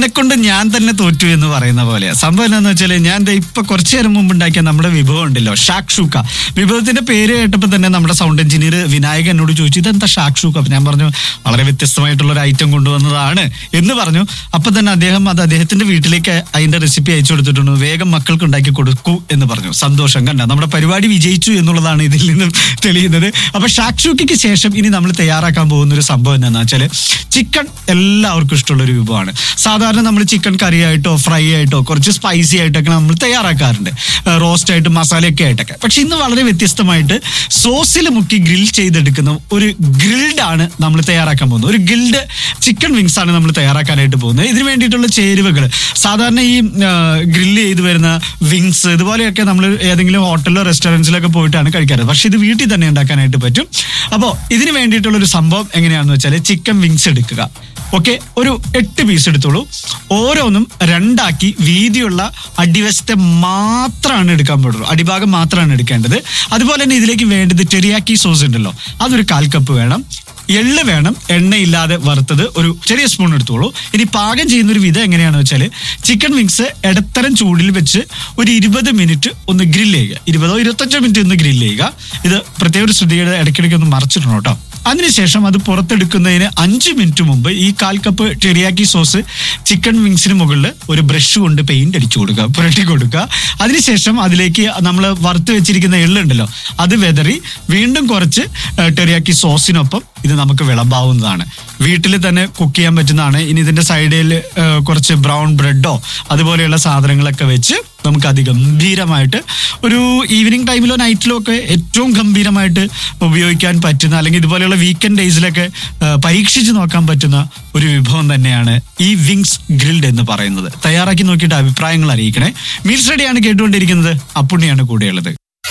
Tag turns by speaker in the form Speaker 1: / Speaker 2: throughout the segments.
Speaker 1: എന്നെ കൊണ്ട് ഞാൻ തന്നെ തോറ്റു എന്ന് പറയുന്ന പോലെ സംഭവം എന്താന്ന് വെച്ചാൽ ഞാൻ ദേ ഇപ്പൊ കുറച്ചു നേരം മുമ്പ് ഉണ്ടാക്കിയ നമ്മുടെ വിഭവം ഉണ്ടല്ലോ ഷാക്ഷൂക്ക വിഭവത്തിന്റെ പേര് കേട്ടപ്പോൾ തന്നെ നമ്മുടെ സൗണ്ട് എഞ്ചിനീയർ വിനായകൻ എന്നോട് ചോദിച്ചു ഇതെന്താ ഷാക്ഷൂക്ക അപ്പൊ ഞാൻ പറഞ്ഞു വളരെ വ്യത്യസ്തമായിട്ടുള്ള ഒരു ഐറ്റം കൊണ്ടുവന്നതാണ് എന്ന് പറഞ്ഞു അപ്പൊ തന്നെ അദ്ദേഹം അത് അദ്ദേഹത്തിന്റെ വീട്ടിലേക്ക് അതിന്റെ റെസിപ്പി അയച്ചു കൊടുത്തിട്ടുണ്ട് വേഗം മക്കൾക്ക് ഉണ്ടാക്കി കൊടുക്കൂ എന്ന് പറഞ്ഞു സന്തോഷം കണ്ട നമ്മുടെ പരിപാടി വിജയിച്ചു എന്നുള്ളതാണ് ഇതിൽ നിന്നും തെളിയുന്നത് അപ്പൊ ഷാക്ഷൂക്കിക്ക് ശേഷം ഇനി നമ്മൾ തയ്യാറാക്കാൻ പോകുന്ന ഒരു സംഭവം എന്താണെന്ന് വെച്ചാൽ ചിക്കൻ എല്ലാവർക്കും ഇഷ്ടമുള്ള ഒരു വിഭവമാണ് സാധാരണ നമ്മൾ ചിക്കൻ കറി ആയിട്ടോ ഫ്രൈ ആയിട്ടോ കുറച്ച് സ്പൈസി ആയിട്ടൊക്കെ നമ്മൾ തയ്യാറാക്കാറുണ്ട് റോസ്റ്റ് ആയിട്ട് മസാലയൊക്കെ ആയിട്ടൊക്കെ പക്ഷെ ഇന്ന് വളരെ വ്യത്യസ്തമായിട്ട് സോസിൽ മുക്കി ഗ്രിൽ ചെയ്തെടുക്കുന്ന ഒരു ഗ്രിൽഡ് ആണ് നമ്മൾ തയ്യാറാക്കാൻ പോകുന്നത് ഒരു ഗ്രിൽഡ് ചിക്കൻ വിങ്സ് ആണ് നമ്മൾ തയ്യാറാക്കാനായിട്ട് പോകുന്നത് ഇതിന് വേണ്ടിയിട്ടുള്ള ചേരുവകൾ സാധാരണ ഈ ഗ്രില്ല് ചെയ്ത് വരുന്ന വിങ്സ് ഇതുപോലെയൊക്കെ നമ്മൾ ഏതെങ്കിലും ഹോട്ടലിലോ റെസ്റ്റോറൻറ്റ്സിലൊക്കെ പോയിട്ടാണ് കഴിക്കാറ് പക്ഷെ ഇത് വീട്ടിൽ തന്നെ ഉണ്ടാക്കാനായിട്ട് പറ്റും അപ്പോൾ ഇതിന് വേണ്ടിയിട്ടുള്ള ഒരു സംഭവം എങ്ങനെയാണെന്ന് വെച്ചാൽ ചിക്കൻ വിങ്സ് എടുക്കുക ഓക്കെ ഒരു എട്ട് പീസ് എടുത്തോളൂ ഓരോന്നും രണ്ടാക്കി വീതിയുള്ള അടിവശത്തെ മാത്രമാണ് എടുക്കാൻ പാടുള്ളൂ അടിഭാഗം മാത്രമാണ് എടുക്കേണ്ടത് അതുപോലെ തന്നെ ഇതിലേക്ക് വേണ്ടത് ടെറിയാക്കി സോസ് ഉണ്ടല്ലോ അതൊരു കാൽ കപ്പ് വേണം എള്ള് വേണം എണ്ണയില്ലാതെ വറുത്തത് ഒരു ചെറിയ സ്പൂൺ എടുത്തോളൂ ഇനി പാകം ചെയ്യുന്ന ഒരു വിധം എങ്ങനെയാണെന്ന് വെച്ചാൽ ചിക്കൻ വിങ്സ് ഇടത്തരം ചൂടിൽ വെച്ച് ഒരു ഇരുപത് മിനിറ്റ് ഒന്ന് ഗ്രില്ല് ചെയ്യുക ഇരുപതോ ഇരുപത്തഞ്ചോ മിനിറ്റ് ഒന്ന് ഗ്രില്ല് ചെയ്യുക ഇത് പ്രത്യേക ഒരു ശ്രദ്ധയുടെ ഇടയ്ക്കിടയ്ക്ക് ഒന്ന് മറച്ചിടണം കേട്ടോ അതിനുശേഷം അത് പുറത്തെടുക്കുന്നതിന് അഞ്ച് മിനിറ്റ് മുമ്പ് ഈ കാൽ കപ്പ് ടെറിയാക്കി സോസ് ചിക്കൻ വിങ്സിന് മുകളിൽ ഒരു ബ്രഷ് കൊണ്ട് പെയിന്റ് അടിച്ചു കൊടുക്കുക പുരട്ടി കൊടുക്കുക അതിനുശേഷം അതിലേക്ക് നമ്മൾ വറുത്ത് വെച്ചിരിക്കുന്ന എള്ളുണ്ടല്ലോ അത് വെതറി വീണ്ടും കുറച്ച് ടെറിയാക്കി സോസിനൊപ്പം ഇത് നമുക്ക് വിളമ്പാവുന്നതാണ് വീട്ടിൽ തന്നെ കുക്ക് ചെയ്യാൻ പറ്റുന്നതാണ് ഇനി ഇതിന്റെ സൈഡിൽ കുറച്ച് ബ്രൗൺ ബ്രെഡോ അതുപോലെയുള്ള സാധനങ്ങളൊക്കെ വെച്ച് നമുക്ക് അതിഗംഭീരമായിട്ട് ഒരു ഈവനിങ് ടൈമിലോ നൈറ്റിലോ ഒക്കെ ഏറ്റവും ഗംഭീരമായിട്ട് ഉപയോഗിക്കാൻ പറ്റുന്ന അല്ലെങ്കിൽ ഇതുപോലെയുള്ള വീക്കെൻഡ് ഡേയ്സിലൊക്കെ ആ, പരീക്ഷിച്ച് നോക്കാൻ പറ്റുന്ന ഒരു വിഭവം തന്നെയാണ് ഈ വിങ്സ് ഗ്രിൽഡ് എന്ന് പറയുന്നത് തയ്യാറാക്കി നോക്കിയിട്ട് അഭിപ്രായങ്ങൾ അറിയിക്കണേ മീൽസ് റെഡിയാണ് കേട്ടുകൊണ്ടിരിക്കുന്നത് അപ്പുണ്ണിയാണ് കൂടെയുള്ളത്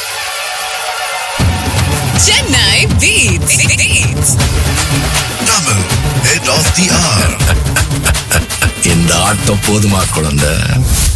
Speaker 2: Chennai Beats. Beats.
Speaker 3: Double head of the hour.
Speaker 4: இந்த ஆட்டம் போதுமா குழந்தை